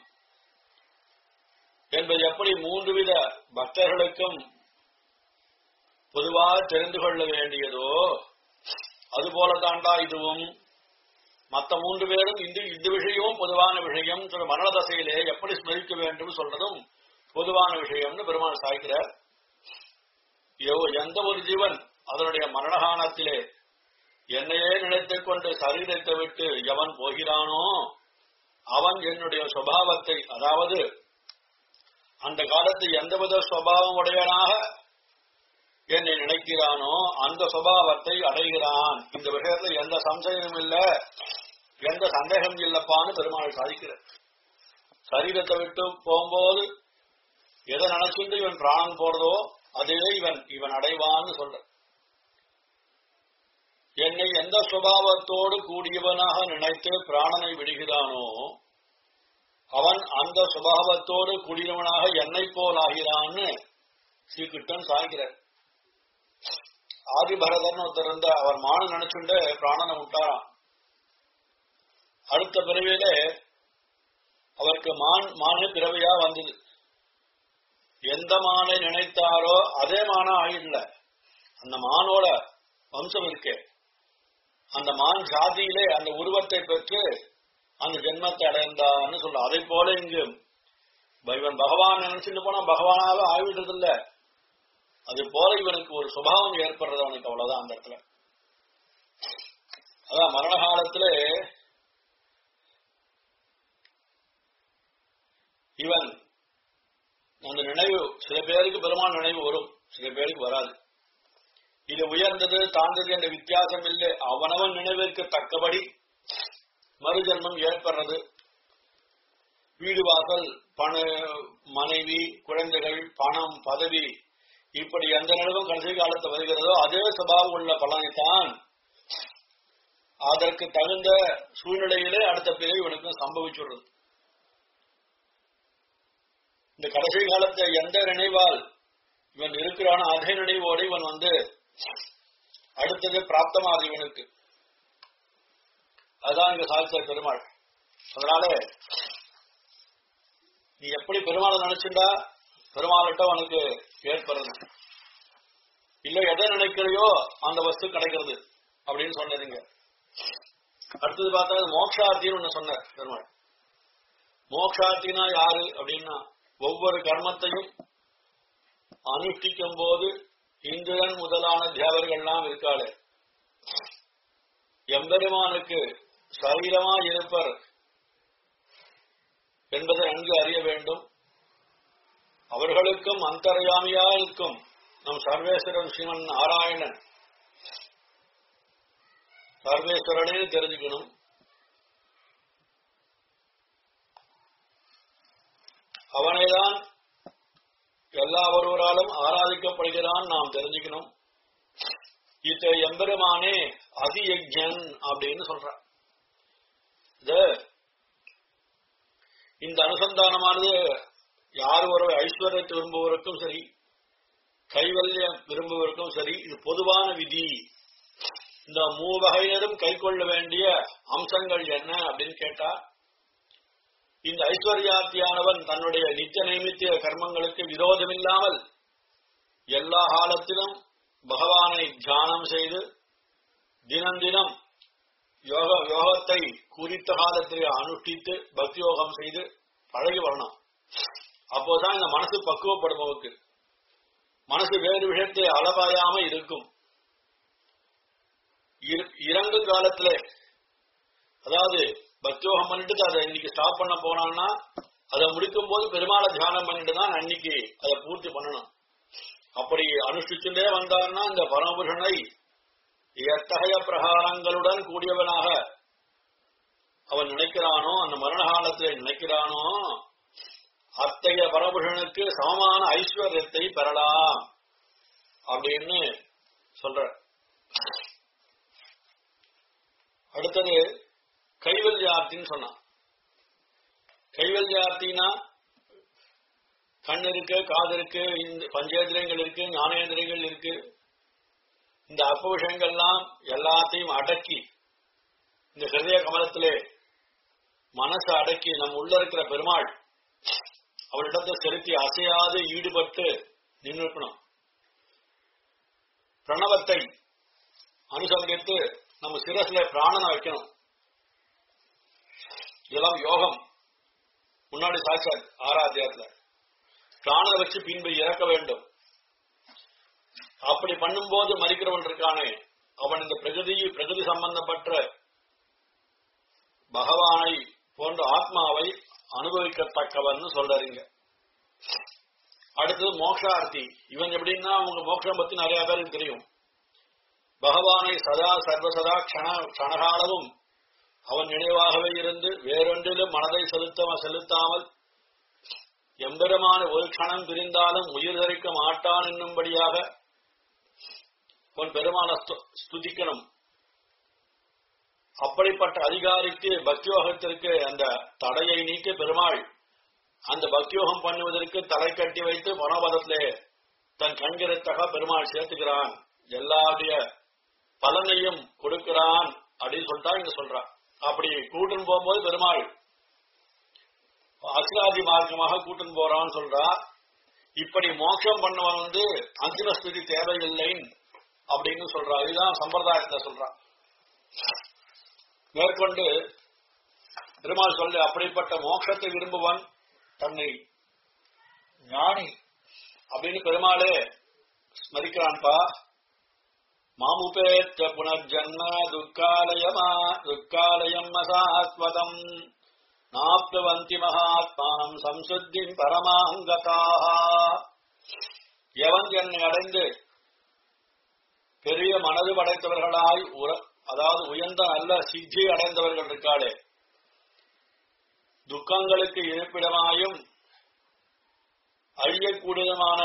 என்பது எப்படி மூன்று வித பக்தர்களுக்கும் பொதுவாக தெரிந்து கொள்ள வேண்டியதோ அதுபோல தாண்டா இதுவும் மத்த மூன்று பேரும் இந்த இந்த விஷயமும் பொதுவான விஷயம் சொல்ற மரண தசையிலே எப்படி ஸ்மரிக்க வேண்டும் சொல்றதும் பொதுவான விஷயம்னு பெருமாள் சாய்க்கிறார் எவ்- எந்த ஒரு ஜீவன் அதனுடைய மரணகாலத்திலே என்னையே நினைத்துக் கொண்டு சரீரத்தை விட்டு எவன் போகிறானோ அவன் என்னுடைய சுபாவத்தை அதாவது அந்த காலத்து எந்தவித சுபாவம் உடையவனாக என்னை நினைக்கிறானோ அந்த சுபாவத்தை அடைகிறான் இந்த விஷயத்துல எந்த சம்சயமும் இல்ல எந்த சந்தேகம் இல்லப்பான்னு பெருமாள் சாதிக்கிறார் சரீரத்தை விட்டு போகும்போது எதை நினைச்சுட்டு இவன் பிராணம் போறதோ அதே இவன் இவன் அடைவான்னு சொல்ற என்னை எந்த சுபாவத்தோடு கூடியவனாக நினைத்து பிராணனை விடுகிறானோ அவன் அந்த சுபாவத்தோடு கூடியவனாக என்னை போல் ஆகிறான்னு ஸ்ரீகிருஷ்ணன் சாய்கிறார் ஆதிபரதன் ஒருத்தர் இருந்த அவர் மானு நினைச்சுண்டு பிராணனை விட்டாராம் அடுத்த பிறவியில அவருக்கு மான் மானு பிறவியா வந்தது எந்த மானை நினைத்தாரோ அதே மானா ஆயிடல அந்த மானோட வம்சம் இருக்கே அந்த மான் ஜாதியிலே அந்த உருவத்தை பெற்று அந்த ஜென்மத்தை அடைந்தான்னு சொல்ற அதை போல இங்கு இவன் பகவான் நினைச்சுட்டு போனா பகவானாக ஆகிவிடுறது இல்ல அது போல இவனுக்கு ஒரு சுபாவம் ஏற்படுறது அவனுக்கு அவ்வளவுதான் அந்த இடத்துல அதான் மரண காலத்துல இவன் அந்த நினைவு சில பேருக்கு பெருமான் நினைவு வரும் சில பேருக்கு வராது இது உயர்ந்தது தாழ்ந்தது என்ற வித்தியாசம் இல்லை அவனவன் நினைவிற்கு தக்கபடி மறுஜன்மம் ஏற்படுறது வீடு வாசல் பண மனைவி குழந்தைகள் பணம் பதவி இப்படி எந்த நிலவும் கடைசி காலத்தில் வருகிறதோ அதே சுபாவம் உள்ள பலனைத்தான் அதற்கு தகுந்த சூழ்நிலையிலே அடுத்த பிறகு இவனுக்கு சம்பவிச்சுடுறது இந்த கடைசி காலத்தை எந்த நினைவால் இவன் இருக்கிறானோ அதே நினைவோடு இவன் வந்து அடுத்தது பிராப்தமாகுது இவனுக்கு அதான் இங்க சாதித்த பெருமாள் அதனால நீ எப்படி பெருமாளை நினைச்சுண்டா பெருமாள்கிட்ட உனக்கு ஏற்படுறது இல்ல எதை நினைக்கிறையோ அந்த வஸ்து கிடைக்கிறது அப்படின்னு சொன்னதுங்க அடுத்தது பார்த்தா மோக்ஷார்த்தின்னு ஒண்ணு சொன்னார் பெருமாள் மோக்ஷார்த்தினா யாரு அப்படின்னா ஒவ்வொரு கர்மத்தையும் அனுஷ்டிக்கும் போது இந்திரன் முதலான தேவர்கள்லாம் இருக்காளே எம்பெருமானுக்கு சரீரமா இருப்பர் என்பதை நன்கு அறிய வேண்டும் அவர்களுக்கும் அந்தர்யாமியா இருக்கும் நம் சர்வேஸ்வரன் சிவன் நாராயணன் சர்வேஸ்வரனே தெரிஞ்சுக்கணும் அவனைதான் எல்லா ஒருவராலும் ஆராதிக்கப்படுகிறான் நாம் தெரிஞ்சுக்கணும் இத்த எம்பெருமானே அதியஜன் அப்படின்னு சொல்றான் இது இந்த அனுசந்தானமானது யார் ஒரு ஐஸ்வர்யத்தை விரும்புவதற்கும் சரி கைவல்யம் விரும்புவதற்கும் சரி இது பொதுவான விதி இந்த மூவகையினரும் கை கொள்ள வேண்டிய அம்சங்கள் என்ன அப்படின்னு கேட்டா இந்த ஐஸ்வர்யார்த்தியானவன் தன்னுடைய நித்திய நைமித்திய கர்மங்களுக்கு விரோதமில்லாமல் எல்லா காலத்திலும் பகவானை தியானம் செய்து தினம் தினம் யோக யோகத்தை குறித்த காலத்தில் அனுஷ்டித்து பக்தி யோகம் செய்து பழகி வரணும் அப்போதான் இந்த மனசு பக்குவப்படும் அவருக்கு மனசு வேறு விஷயத்தை அளவாயாம இருக்கும் இர- இறங்கும் காலத்துல அதாவது பக்தியோகம் பண்ணிட்டு அதை இன்னைக்கு ஸ்டாப் பண்ண போனான்னா அதை முடிக்கும் போது பெருமாளை தியானம் பண்ணிட்டு தான் அன்னைக்கு அதை பூர்த்தி பண்ணணும் அப்படி அனுஷ்டிச்சுட்டே வந்தார்னா இந்த பரமபுருஷனை எத்தகைய பிரகாரங்களுடன் கூடியவனாக அவன் நினைக்கிறானோ அந்த மரண காலத்திலே நினைக்கிறானோ அத்தகைய பரமபுருஷனுக்கு சமமான ஐஸ்வர்யத்தை பெறலாம் அப்படின்னு சொல்ற அடுத்தது கைவல்யார்த்தின்னு சொன்னான் கைவல்யார்த்தினா கண் இருக்கு காது இருக்கு இந்த பஞ்சேந்திரியங்கள் இருக்கு ஞானேந்திரியங்கள் இருக்கு இந்த அற்ப விஷயங்கள்லாம் எல்லாத்தையும் அடக்கி இந்த ஹிருதய கமலத்திலே மனசை அடக்கி நம் உள்ள இருக்கிற பெருமாள் அவரிடத்தை செலுத்தி அசையாது ஈடுபட்டு நின்றுக்கணும் பிரணவத்தை அனுசந்தித்து நம்ம சிரஸ்ல பிராணனை வைக்கணும் இதெல்லாம் யோகம் முன்னாடி சாட்சாத் ஆராத்தியத்துல பிராணனை வச்சு பின்பு இறக்க வேண்டும் அப்படி பண்ணும்போது மறிக்கிறவன் இருக்கானே அவன் இந்த பிரகதி பிரகதி சம்பந்தப்பட்ட பகவானை போன்ற ஆத்மாவை அனுபவிக்கத்தக்கவன் சொல்றீங்க அடுத்தது மோக்ஷார்த்தி இவன் எப்படின்னா அவங்க மோட்சம் பத்தி நிறைய பேருக்கு தெரியும் பகவானை சதா சர்வசதா க்ஷண க்ஷணகாலவும் அவன் நினைவாகவே இருந்து வேறொன்றிலும் மனதை செலுத்த செலுத்தாமல் எம்பெருமான ஒரு க்ஷணம் பிரிந்தாலும் உயிர் தரிக்க மாட்டான் என்னும்படியாக உன் பெருமான ஸ்துதிக்கணும் அப்படிப்பட்ட அதிகாரிக்கு பக்தியோகத்திற்கு அந்த தடையை நீக்க பெருமாள் அந்த பக்தியோகம் பண்ணுவதற்கு தலை கட்டி வைத்து மனோபதத்திலே தன் கண்கிறத்தக பெருமாள் சேர்த்துக்கிறான் எல்லாருடைய பலனையும் கொடுக்கிறான் அப்படின்னு சொல்லிட்டா இங்க சொல்றான் அப்படி கூட்டன் போகும்போது பெருமாள் அசிராதி மார்க்கமாக கூட்டன் போறான்னு சொல்றா இப்படி மோட்சம் பண்ணவன் வந்து அந்திம ஸ்திதி தேவையில்லை அப்படின்னு சொல்றா இதுதான் சம்பிரதாயத்துல சொல்றான் மேற்கொண்டு பெருமாள் சொல்ல அப்படிப்பட்ட மோட்சத்தை விரும்புவன் தன்னை ஞானி அப்படின்னு பெருமாளே ஸ்மரிக்கிறான்பா மாமுபேத்த புனர்ஜன்ம துக்காலயமா துக்காலயம் அசாஸ்வதம் நாப்துவந்தி மகாத்மானம் சம்சுத்தி பரமாங்கதாக எவன் என்னை அடைந்து பெரிய மனது படைத்தவர்களாய் அதாவது உயர்ந்த நல்ல சித்தி அடைந்தவர்கள் இருக்காளே துக்கங்களுக்கு இருப்பிடமாயும் அழியக்கூடியதுமான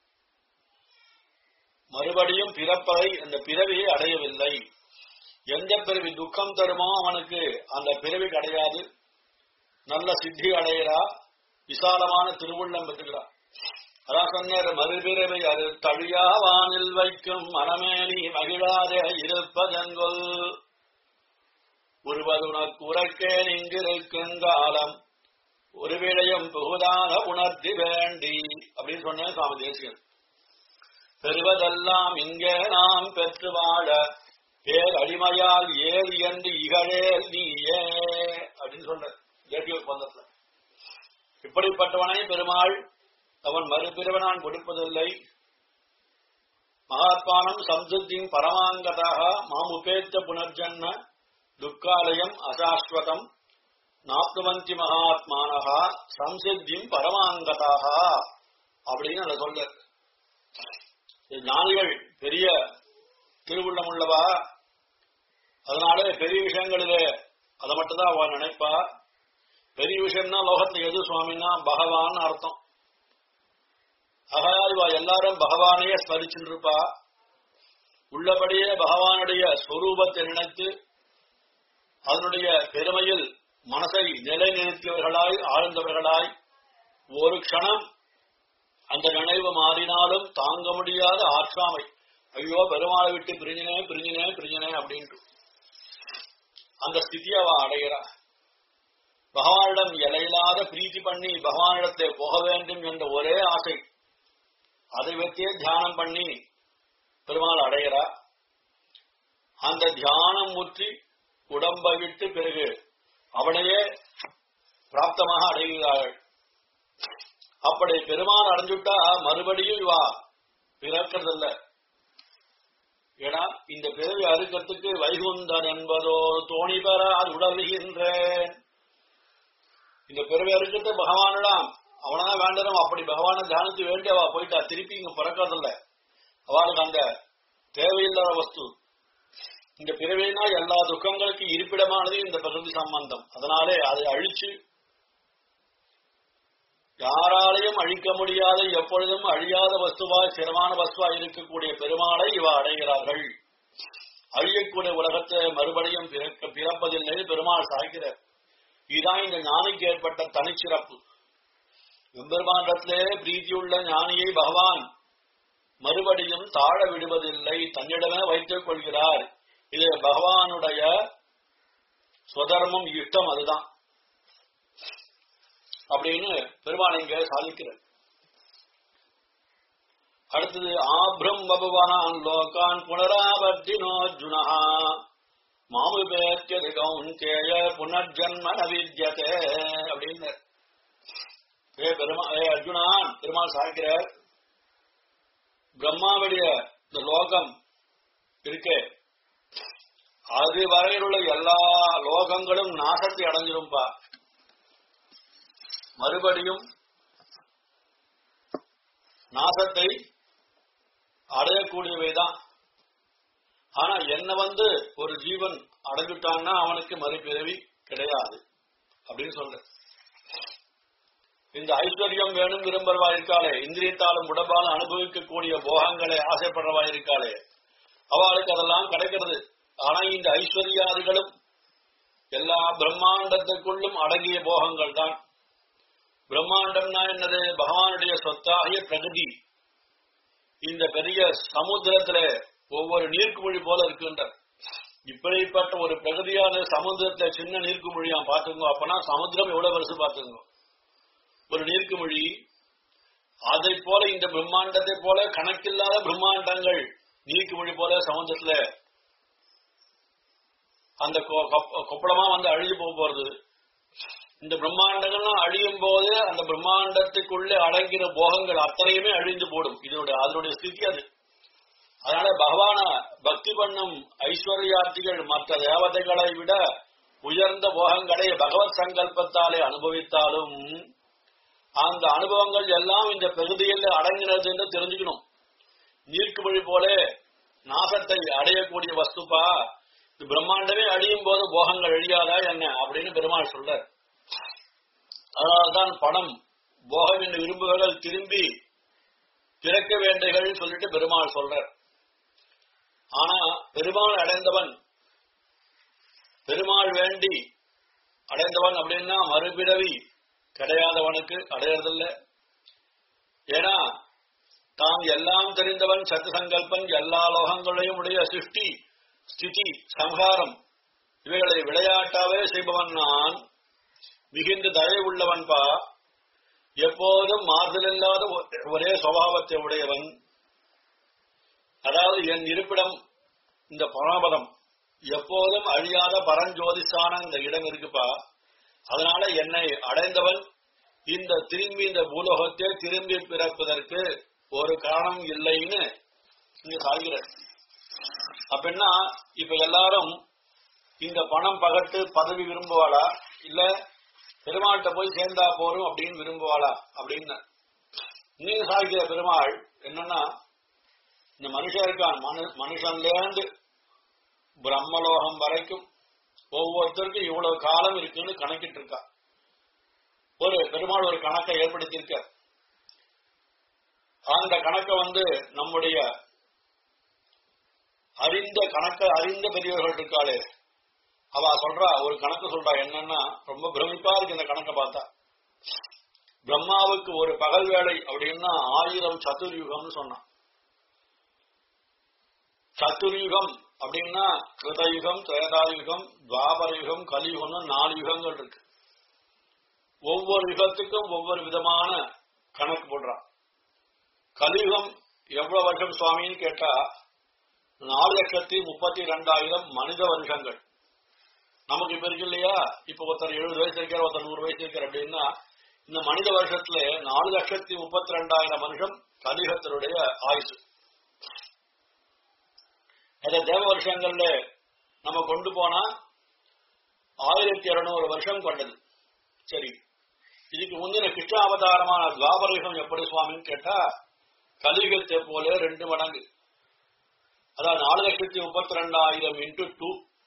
மறுபடியும் பிறப்பதை அந்த பிறவியை அடையவில்லை எந்த பிறவி துக்கம் தருமோ அவனுக்கு அந்த பிறவி கிடையாது நல்ல சித்தி அடைகிறா விசாலமான திருவுள்ளம் பெற்றுகிறார் அதான் சொன்னார் மறுபிறவை அது தழியா வானில் வைக்கும் மனமேனி மகிழாதே இருப்பதெங்கொல் உருவது உனக்கு உரைக்கேன் இங்கிருக்கும் காலம் ஒரு விடயம் புகுதாக உணர்த்தி வேண்டி அப்படின்னு சொன்னேன் சுவாமி தேசிகன் பெறுவதெல்லாம் இங்கே நாம் பெற்று வாழ பேர் அடிமையால் ஏது என்று இகழேல் நீயே அப்படின்னு சொன்ன தேசிய ஒப்பந்தத்துல இப்படிப்பட்டவனை பெருமாள் அவன் மறுபிறவனான் கொடுப்பதில்லை மகாத்மானம் சம்சுத்தின் பரமாங்கதாக மாமுபேத்த புனர்ஜன்ம துக்காலயம் அசாஸ்வதம் நாப்துவந்தி மகாத்மானகா சம்சித்தியும் பரமாங்கதாக அப்படின்னு அதை சொல்ல ஞானிகள் பெரிய திருவுள்ளம் உள்ளவா அதனால பெரிய விஷயங்களிலே அதை மட்டும்தான் அவ நினைப்பா பெரிய விஷயம்னா லோகத்துல எது சுவாமின்னா பகவான் அர்த்தம் ஆகா இவ எல்லாரும் பகவானையே ஸ்மரிச்சுட்டு இருப்பா உள்ளபடியே பகவானுடைய ஸ்வரூபத்தை நினைத்து அதனுடைய பெருமையில் மனசை நிலைநிறுத்தியவர்களாய் ஆழ்ந்தவர்களாய் ஒரு க்ஷணம் அந்த நினைவு மாறினாலும் தாங்க முடியாத ஆற்றாமை ஐயோ பெருமாளை விட்டு பிரிஞ்சினே பிரிஞ்சினே பிரிஞ்சினே அப்படின்ட்டு அந்த ஸ்திதியை அவ அடைகிறா பகவானிடம் இலையில்லாத பிரீத்தி பண்ணி பகவானிடத்தை போக வேண்டும் என்ற ஒரே ஆசை அதை வைத்தே தியானம் பண்ணி பெருமாள் அடைகிறா அந்த தியானம் முற்றி உடம்பை விட்டு பிறகு அவனையே பிராப்தமாக அடைகிறார்கள் அப்படி பெருமாள் அடைஞ்சுட்டா மறுபடியும் இவா பிறக்கிறதில்ல ஏன்னா இந்த பிறவி அறுக்கிறதுக்கு வைகுந்தன் என்பதோ தோணி பெற அது உடல்கின்றேன் இந்த பிறவை இருக்கிறது பகவானிடம் அவனதான் வேண்டணும் அப்படி பகவானை தியானித்து வேண்டியவா போயிட்டா திருப்பி இங்க பிறக்கிறதில்ல அவளுக்கு அந்த தேவையில்லாத வஸ்து இந்த பிறவினா எல்லா துக்கங்களுக்கு இருப்பிடமானது இந்த பிரகிருதி சம்பந்தம் அதனாலே அதை அழிச்சு யாராலையும் அழிக்க முடியாத எப்பொழுதும் அழியாத வஸ்துவாய் சிரமான வஸ்துவாய் இருக்கக்கூடிய பெருமாளை இவ அடைகிறார்கள் அழியக்கூடிய உலகத்தை மறுபடியும் பிறக்க பிறப்பதில்லை பெருமாள் சாய்கிறார் இதுதான் இந்த ஞானிக்கு ஏற்பட்ட தனிச்சிறப்பு எம்பெருமாண்டத்திலே பிரீதியுள்ள ஞானியை பகவான் மறுபடியும் தாழ விடுவதில்லை தன்னிடமே வைத்துக் கொள்கிறார் இது பகவானுடைய சுதர்மம் இஷ்டம் அதுதான் அப்படின்னு பெருமாள் இங்க சாதிக்கிறார் அடுத்தது ஆப்ரம் பபுவான் லோகான் புனராவர்த்தினோர்ஜுனா மாமுபேத்தியது கௌந்தேய புனர்ஜன்ம நவித்யதே அப்படின்னு ஏ பெருமா ஏ அர்ஜுனான் பெருமாள் சாய்க்கிறார் பிரம்மாவுடைய இந்த லோகம் இருக்கே அது வரையில் உள்ள எல்லா லோகங்களும் நாசத்தை அடைஞ்சிரும்பா மறுபடியும் நாசத்தை அடையக்கூடியவைதான் ஆனா என்ன வந்து ஒரு ஜீவன் அடைஞ்சுட்டான்னா அவனுக்கு மறுபிறவி கிடையாது அப்படின்னு சொல்ற இந்த ஐஸ்வர்யம் வேணும் விரும்புறவா இருக்காளே இந்திரியத்தாலும் உடம்பாலும் அனுபவிக்கக்கூடிய போகங்களை ஆசைப்படுறவா இருக்காளே அவளுக்கு அதெல்லாம் கிடைக்கிறது ஆனா இந்த ஐஸ்வர்யாதிகளும் எல்லா பிரம்மாண்டத்துக்குள்ளும் அடங்கிய போகங்கள் தான் பிரம்மாண்டம்னா என்னது பகவானுடைய சொத்தாகிய பிரகதி இந்த பெரிய சமுத்திரத்துல ஒவ்வொரு நீர்க்குமொழி போல இருக்கின்ற இப்படிப்பட்ட ஒரு பிரகதியான சமுத்திரத்துல சின்ன நீர்க்குமொழியா பாத்துங்க அப்பனா சமுத்திரம் எவ்வளவு வருஷம் பாத்துங்க ஒரு நீர்க்குமொழி அதை போல இந்த பிரம்மாண்டத்தை போல கணக்கில்லாத பிரம்மாண்டங்கள் நீர்க்குமொழி போல சமுத்திரத்துல அந்த கொ- கொப்ப- கொப்பளமா வந்து அழிஞ்சு போக போறது இந்த பிரம்மாண்டங்கள்லாம் அழியும் போது அந்த பிரம்மாண்டத்துக்குள்ளே அடங்கிற போகங்கள் அத்தனையுமே அழிந்து போடும் இதனுடைய அதனுடைய ஸ்திதி அது அதனால பகவான பக்தி பண்ணும் ஐஸ்வர்யார்த்திகள் மற்ற தேவதைகளை விட உயர்ந்த போகங்களை பகவத் சங்கல்பத்தாலே அனுபவித்தாலும் அந்த அனுபவங்கள் எல்லாம் இந்த பகுதியில் அடங்கினது என்று தெரிஞ்சுக்கணும் நீர்க்குமொழி போல நாசத்தை அடையக்கூடிய வஸ்துப்பா இந்த பிரம்மாண்டமே அழியும் போது போகங்கள் அழியாதா என்ன அப்படின்னு பெருமாள் சொல்றார் அதனால்தான் பணம் போகம் என்று விரும்புகள் திரும்பி பிறக்க வேண்டிகள் சொல்லிட்டு பெருமாள் சொல்றார் ஆனா பெருமாள் அடைந்தவன் பெருமாள் வேண்டி அடைந்தவன் அப்படின்னா மறுபிறவி கிடையாதவனுக்கு அடையறதில்ல ஏன்னா தான் எல்லாம் தெரிந்தவன் சத்து சங்கல்பன் எல்லா லோகங்களையும் உடைய சிருஷ்டி ஸ்திதி சம்ஹாரம் இவைகளை விளையாட்டாவே செய்பவன் நான் மிகுந்த தயை உள்ளவன் பா எப்போதும் மாறுதலில்லாத ஒ- ஒரே சுவாவத்தை உடையவன் அதாவது என் இருப்பிடம் இந்த பரமபதம் எப்போதும் அழியாத பரஞ்சோதிசான இந்த இடம் இருக்குப்பா அதனால என்னை அடைந்தவன் இந்த திரும்பி இந்த பூலோகத்தை திரும்பி பிறப்பதற்கு ஒரு காரணம் இல்லைன்னு இங்க சாகிற அப்படின்னா இப்ப எல்லாரும் இந்த பணம் பகட்டு பதவி விரும்புவாளா இல்ல பெருமாள்கிட்ட போய் சேர்ந்தா போறோம் அப்படின்னு விரும்புவாளா அப்படின்னு நீங்க சாகிற பெருமாள் என்னன்னா இந்த மனுஷன் இருக்கான் மனு மனுஷன்ல இருந்து பிரம்மலோகம் வரைக்கும் ஒவ்வொருத்தருக்கும் இவ்வளவு காலம் இருக்குன்னு கணக்கிட்டு இருக்கா ஒரு பெருமாள் ஒரு கணக்கை ஏற்படுத்தியிருக்க அந்த கணக்கை வந்து நம்முடைய அறிந்த கணக்க அறிந்த பெரியவர்கள் இருக்காளே அவ சொல்றா ஒரு கணக்கு சொல்றா என்னன்னா ரொம்ப பிரமிப்பா இருக்கு இந்த கணக்கை பார்த்தா பிரம்மாவுக்கு ஒரு பகல் வேலை அப்படின்னா ஆயிரம் சதுர்யுகம்னு சொன்னான் சதுர்யுகம் அப்படின்னா கிருதயுகம் திரேதாயுகம் துவாபர யுகம் கலியுகம்னு நாலு யுகங்கள் இருக்கு ஒவ்வொரு யுகத்துக்கும் ஒவ்வொரு விதமான கணக்கு போடுறான் கலியுகம் எவ்வளவு வருஷம் சுவாமின்னு கேட்டா நாலு லட்சத்தி முப்பத்தி ரெண்டாயிரம் மனித வருஷங்கள் நமக்கு இப்ப இருக்கு இல்லையா இப்ப ஒருத்தர் எழுபது வயசு இருக்கிற ஒருத்தர் நூறு வயசு இருக்கிற அப்படின்னா இந்த மனித வருஷத்துல நாலு லட்சத்தி முப்பத்தி ரெண்டாயிரம் வருஷம் கலியுகத்தினுடைய ஆயுசு அத தேவ வருஷங்கள்ல நம்ம கொண்டு போனா ஆயிரத்தி இருநூறு வருஷம் கொண்டது சரி இதுக்கு முந்தின கிருஷ்ண அவதாரமான துவாபரயுகம் எப்படி சுவாமின்னு கேட்டா கலியுகத்தை போல ரெண்டு மடங்கு அதாவது நாலு லட்சத்தி முப்பத்தி ரெண்டாயிரம் இன்டு டூ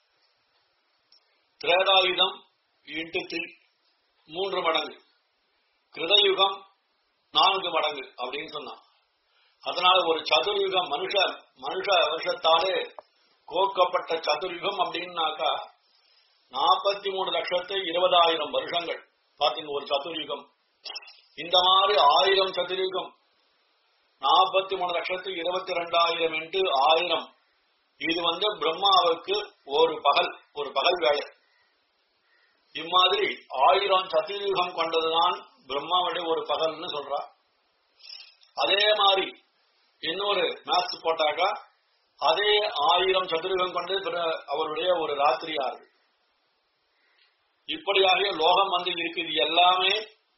திரேதாயுதம் இன்டு த்ரீ மூன்று மடங்கு கிருதயுகம் நான்கு மடங்கு அப்படின்னு சொன்னான் அதனால ஒரு சதுர்யுகம் மனுஷ மனுஷ வருஷத்தாலே கோக்கப்பட்ட சதுர்யுகம் அப்படின்னாக்கா நாற்பத்தி மூணு லட்சத்து இருபதாயிரம் வருஷங்கள் பாத்தீங்க ஒரு சதுர்யுகம் இந்த மாதிரி ஆயிரம் சதுர்யுகம் நாற்பத்தி மூணு லட்சத்து இருபத்தி ரெண்டாயிரம் இன்ட்டு ஆயிரம் இது வந்து பிரம்மாவுக்கு ஒரு பகல் ஒரு பகல் வேலை இம்மாதிரி ஆயிரம் சதுர்யுகம் கொண்டதுதான் பிரம்மாவுடைய ஒரு பகல்னு சொல்றா அதே மாதிரி இன்னொரு மேத்ஸ் போட்டாக்கா அதே ஆயிரம் சதுரகம் கொண்டு பிற- அவருடைய ஒரு ராத்திரியார்கள் இப்படியாக லோகம் வந்து இருக்குது எல்லாமே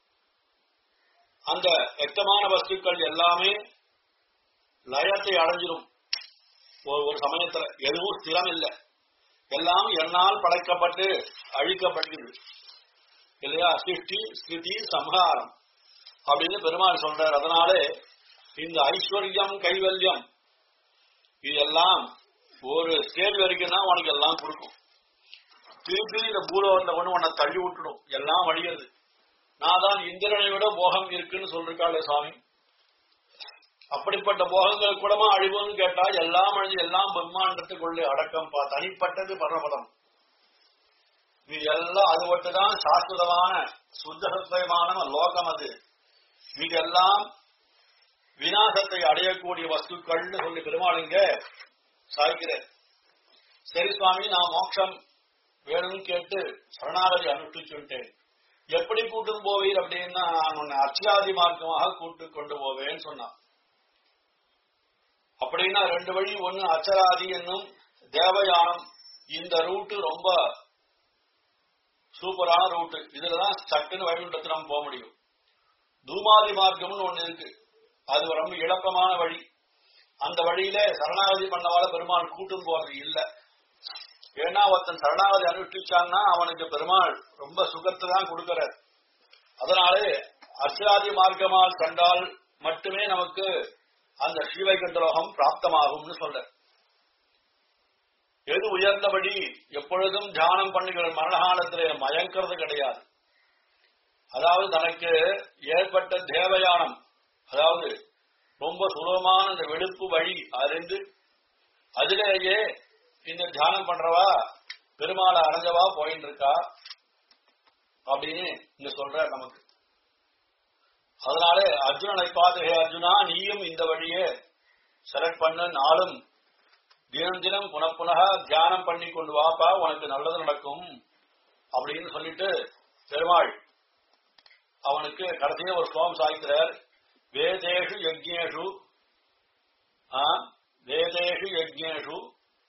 அந்த வெக்கமான வஸ்துக்கள் எல்லாமே லயத்தை அடைஞ்சிடும் ஒரு ஒரு சமயத்துல எதுவும் ஸ்திரம் இல்லை எல்லாம் என்னால் படைக்கப்பட்டு அழிக்கப்படுகிறது இல்லையா சிருஷ்டி ஸ்ருதி சம்ஹாரம் அப்படின்னு பெருமாள் சொல்றார் அதனாலே இந்த ஐஸ்வர்யம் கைவல்யம் இதெல்லாம் ஒரு ஸ்டேஜ் வரைக்கும் தான் உனக்கு எல்லாம் கொடுக்கும் திருப்பி இந்த பூலோகத்துல கொண்டு உன்னை தள்ளி விட்டுடும் எல்லாம் வழிகிறது நான் தான் இந்திரனை விட போகம் இருக்குன்னு சொல்லிருக்காளே சுவாமி அப்படிப்பட்ட போகங்கள் கூடமா அழிவுன்னு கேட்டா எல்லாம் அழிஞ்சு எல்லாம் பிரம்மாண்டத்துக்குள்ளே அடக்கம் பா தனிப்பட்டது பரமபதம் இது எல்லாம் அது ஒட்டுதான் சாஸ்வதமான சுத்தசத்வயமான லோகம் அது இதெல்லாம் விநாசத்தை அடையக்கூடிய வஸ்துக்கள்னு சொல்லி பெருமாள் இங்க சாய்க்கிறேன் சரி சுவாமி நான் மோட்சம் வேணும்னு கேட்டு சரணாகதி அனுஷ்டிச்சுட்டேன் எப்படி கூட்டு போவீர் அப்படின்னா நான் உன்னை அர்ச்சாதி மார்க்கமாக கூட்டு கொண்டு போவேன்னு சொன்னான் அப்படின்னா ரெண்டு வழி ஒண்ணு அச்சராதி என்னும் தேவயானம் இந்த ரூட்டு ரொம்ப சூப்பரான ரூட்டு இதுலதான் சட்டுன்னு வைகுண்டத்துக்கு நம்ம போக முடியும் தூமாதி மார்க்கம்னு ஒண்ணு இருக்கு அது ரொம்ப இழப்பமான வழி அந்த வழியில சரணாகதி பண்ணவால பெருமாள் கூட்டும் போறது இல்ல ஏன்னா ஒருத்தன் சரணாகதி அனுஷ்டிச்சான்னா அவனுக்கு பெருமாள் ரொம்ப சுகத்தை தான் கொடுக்கிறார் அதனாலே அர்ச்சராதி மார்க்கமால் கண்டால் மட்டுமே நமக்கு அந்த ஸ்ரீவைகுண்டலோகம் பிராப்தமாகும்னு சொல்ற எது உயர்ந்தபடி எப்பொழுதும் தியானம் பண்ணுகிற மரணகாலத்திலே மயங்கிறது கிடையாது அதாவது தனக்கு ஏற்பட்ட தேவயானம் அதாவது ரொம்ப சுலபமான இந்த வெளுப்பு வழி அறிந்து அதிலேயே இந்த தியானம் பண்றவா பெருமாளை அடைஞ்சவா போயின்னு இருக்கா அப்படின்னு இங்க சொல்ற நமக்கு அதனாலே அர்ஜுனனை பார்த்து "ஹே அர்ஜுனா நீயும் இந்த வழியே செலக்ட் பண்ண நாளும் தினம் தினம் புனப்புனக தியானம் பண்ணி கொண்டு வாப்பா உனக்கு நல்லது நடக்கும் அப்படின்னு சொல்லிட்டு பெருமாள் அவனுக்கு கடைசியா ஒரு ஸ்லோகம் சாய்க்கிறார் வேதேஷு யஜ்ஞேஷு ஆ, வேதேஷு யஜ்ஞேஷு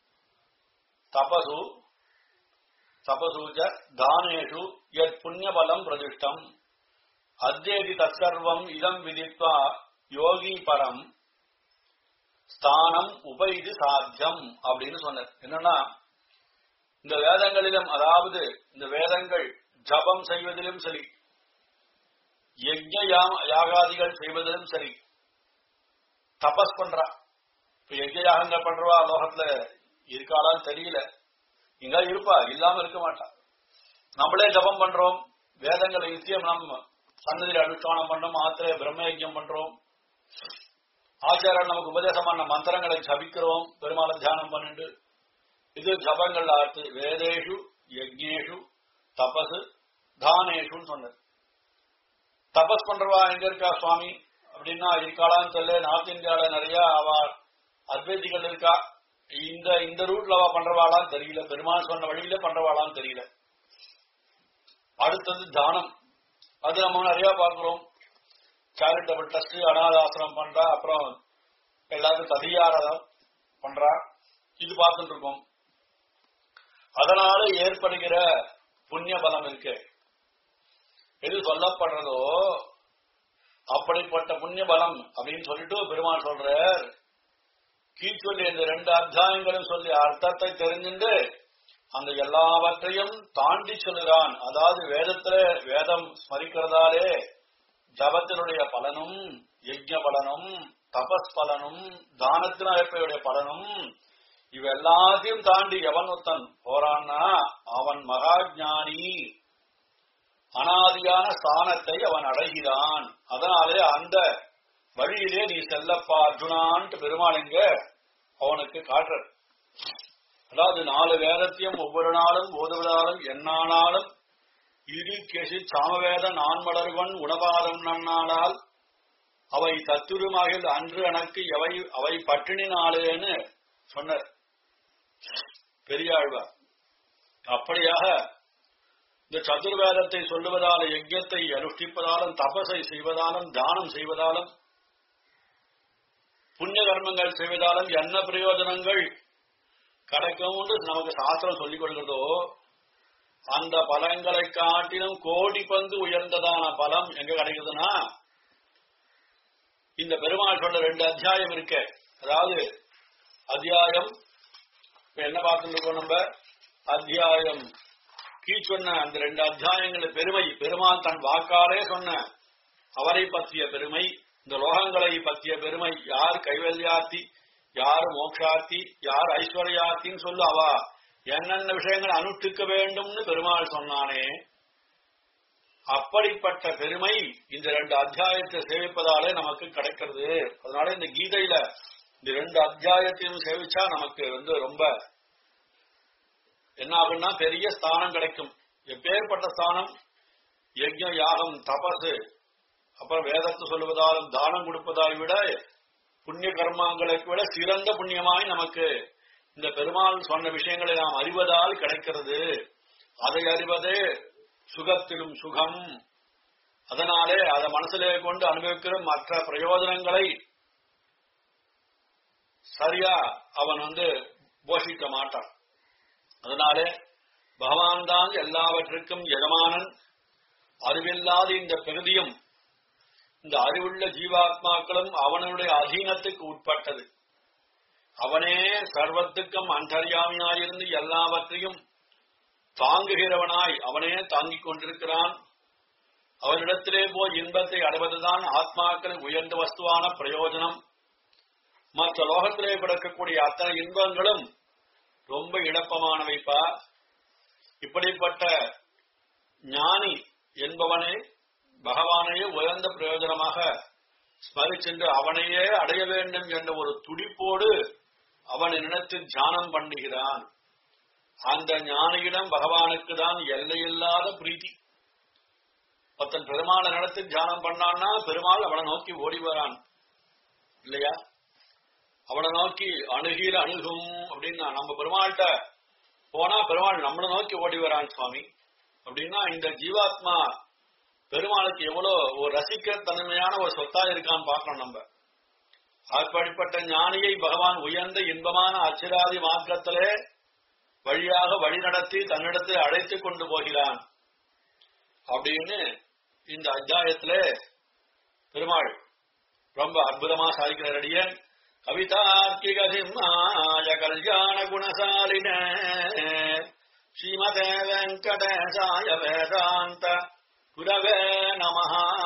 தபசு தபசூச்ச தானேஷு யத் புண்ணியபலம் பிரதிஷ்டம் அத்யேதி தற்சர்வம் இதம் விதித்வா யோகி பரம் ஸ்தானம் உபைது சாத்தியம் அப்படின்னு சொன்னார் என்னன்னா இந்த வேதங்களிலும் அதாவது இந்த வேதங்கள் ஜபம் செய்வதிலும் சரி யஜ்ஞ யா- யாகாதிகள் செய்வதிலும் சரி தபஸ் பண்றா இப்ப யஜ்ஞ யாகங்கள் பண்றவா லோகத்துல இருக்காளான்னு தெரியல இங்க இருப்பா இல்லாம இருக்க மாட்டா நம்மளே ஜபம் பண்றோம் வேதங்களை நித்தியம் நம்ம சன்னதியில் அனுஷ்டானம் பண்றோம் ஆத்திரை பிரம்ம யஜ்ஞம் பண்றோம் ஆச்சாரர் நமக்கு உபதேசம் பண்ண மந்திரங்களை ஜபிக்கிறோம் பெருமாளை தியானம் பண்ணிட்டு இது ஜபங்கள் ஆர்த்து வேதேஷு யஜ்ஞேஷு தபசு தானேஷுன்னு சொன்னது தபஸ் பண்றவா எங்க இருக்கா சுவாமி அப்படின்னா இருக்காளான்னு தெரியல நார்த் இந்தியால நிறைய அவ அத்வைதிகள் இருக்கா இந்த இந்த ரூட்ல அவ பண்றவாளான்னு தெரியல பெருமாள் சொன்ன வழியில பண்றவாளான்னு தெரியல அடுத்தது தானம் அது நம்ம நிறைய பார்க்கிறோம் சேரிட்டபிள் ட்ரஸ்ட் அனாதாசிரம் பண்றா அப்புறம் எல்லாருக்கும் ததியாரதம் பண்றா இது பார்த்துட்டு இருக்கோம் அதனால ஏற்படுகிற புண்ணிய பலம் இருக்கு எது சொல்லப்படுறதோ அப்படிப்பட்ட புண்ணிய பலம் அப்படின்னு சொல்லிட்டு பெருமாள் சொல்றார் கீழ்ச்சொல்லி இந்த ரெண்டு அத்தியாயங்களும் சொல்லி அர்த்தத்தை தெரிஞ்சுண்டு அந்த எல்லாவற்றையும் தாண்டி சொல்லுகிறான் அதாவது வேதத்துல வேதம் ஸ்மரிக்கிறதாலே ஜபத்தினுடைய பலனும் யஜ்ஞ பலனும் தபஸ் பலனும் தானத்தினுடைய பலனும் இவ எல்லாத்தையும் தாண்டி எவன் ஒருத்தன் போறான்னா அவன் மகாஜானி அனாதியான ஸ்தானத்தை அவன் அடைகிறான் அதனாலே அந்த வழியிலே நீ செல்லப்பா அர்ஜுனான்ட்டு பெருமாளுங்க அவனுக்கு காட்டுற அதாவது நாலு வேதத்தையும் ஒவ்வொரு நாளும் ஓதுவதாலும் என்னானாலும் இரு கெசி சாமவேத நான்மலர்வன் உணவாதம் நன்னானால் அவை தத்துருமாகில் அன்று எனக்கு எவை அவை பட்டினி நாளேன்னு சொன்னார் பெரியாழ்வார் அப்படியாக இந்த சதுர்வேதத்தை சொல்லுவதாலும் யஜ்யத்தை அனுஷ்டிப்பதாலும் தபசை செய்வதாலும் தானம் செய்வதாலும் புண்ணிய கர்மங்கள் செய்வதாலும் என்ன பிரயோஜனங்கள் கிடைக்கும்னு நமக்கு சாஸ்திரம் சொல்லிக் கொள்கிறதோ அந்த பலன்களை காட்டிலும் கோடி பங்கு உயர்ந்ததான பலம் எங்க கிடைக்குதுன்னா இந்த பெருமாள் சொல்ற ரெண்டு அத்தியாயம் இருக்கு அதாவது அத்தியாயம் இப்ப என்ன பார்த்துட்டு இருக்கோம் நம்ம அத்தியாயம் கீ சொன்ன அந்த ரெண்டு அத்தியாயங்கள பெருமை பெருமாள் தன் வாக்காலே சொன்ன அவரை பற்றிய பெருமை இந்த லோகங்களை பற்றிய பெருமை யார் கைவல்யார்த்தி யார் மோக்ஷார்த்தி யார் ஐஸ்வர்யார்த்தின்னு சொல்லு அவா என்னென்ன விஷயங்கள் அனுஷ்டிக்க வேண்டும்னு பெருமாள் சொன்னானே அப்படிப்பட்ட பெருமை இந்த ரெண்டு அத்தியாயத்தை சேவிப்பதாலே நமக்கு கிடைக்கிறது அதனால இந்த கீதையில இந்த ரெண்டு அத்தியாயத்தையும் சேவிச்சா நமக்கு வந்து ரொம்ப என்ன ஆகும்னா பெரிய ஸ்தானம் கிடைக்கும் எப்பேற்பட்ட ஸ்தானம் யஜ்யம் யாகம் தபசு அப்புறம் வேதத்தை சொல்லுவதாலும் தானம் கொடுப்பதால் விட புண்ணிய கர்மாங்களுக்கு விட சிறந்த புண்ணியமாய் நமக்கு இந்த பெருமாள் சொன்ன விஷயங்களை நாம் அறிவதால் கிடைக்கிறது அதை அறிவதே சுகத்திலும் சுகம் அதனாலே அதை மனசிலே கொண்டு அனுபவிக்கிற மற்ற பிரயோஜனங்களை சரியா அவன் வந்து போஷிக்க மாட்டான் அதனாலே பகவான் தான் எல்லாவற்றுக்கும் எஜமானன் அறிவில்லாத இந்த பிரகதியும் இந்த அறிவுள்ள ஜீவாத்மாக்களும் அவனுடைய அதீனத்துக்கு உட்பட்டது அவனே சர்வத்துக்கும் அந்தர்யாமியாயிருந்து எல்லாவற்றையும் தாங்குகிறவனாய் அவனே தாங்கிக் கொண்டிருக்கிறான் அவனிடத்திலே போய் இன்பத்தை அடைவதுதான் ஆத்மாக்களின் உயர்ந்த வஸ்துவான பிரயோஜனம் மற்ற லோகத்திலே பிறக்கக்கூடிய அத்தனை இன்பங்களும் ரொம்ப இழப்பமானவைப்பா இப்படிப்பட்ட ஞானி என்பவனே பகவானையே உயர்ந்த பிரயோஜனமாக ஸ்மரிச்சென்று அவனையே அடைய வேண்டும் என்ற ஒரு துடிப்போடு அவனை நினைத்து தியானம் பண்ணுகிறான் அந்த ஞானியிடம் பகவானுக்கு தான் எல்லையில்லாத பிரீத்தி ஒருத்தன் பெருமாளை நடத்தி தியானம் பண்ணான்னா பெருமாள் அவனை நோக்கி ஓடி வரான் இல்லையா அவனை நோக்கி அணுகிற அணுகும் அப்படின்னா நம்ம பெருமாள்கிட்ட போனா பெருமாள் நம்மளை நோக்கி ஓடி வரான் சுவாமி அப்படின்னா இந்த ஜீவாத்மா பெருமாளுக்கு எவ்வளவு ஒரு ரசிக்க தன்மையான ஒரு சொத்தா இருக்கான்னு பார்க்கணும் நம்ம அப்படிப்பட்ட ஞானியை பகவான் உயர்ந்த இன்பமான அச்சிராதி மார்க்கத்திலே வழியாக வழி நடத்தி தன்னிடத்தில் அழைத்து கொண்டு போகிறான் அப்படின்னு இந்த அத்தியாயத்துல பெருமாள் ரொம்ப அற்புதமா சாதிக்கிறார் அடியன் கவிதார்க்கிக சிம்மாய கல்யாண குணசாலின ஸ்ரீமதே வெங்கடேசாய வேதாந்த குரவே நமஹா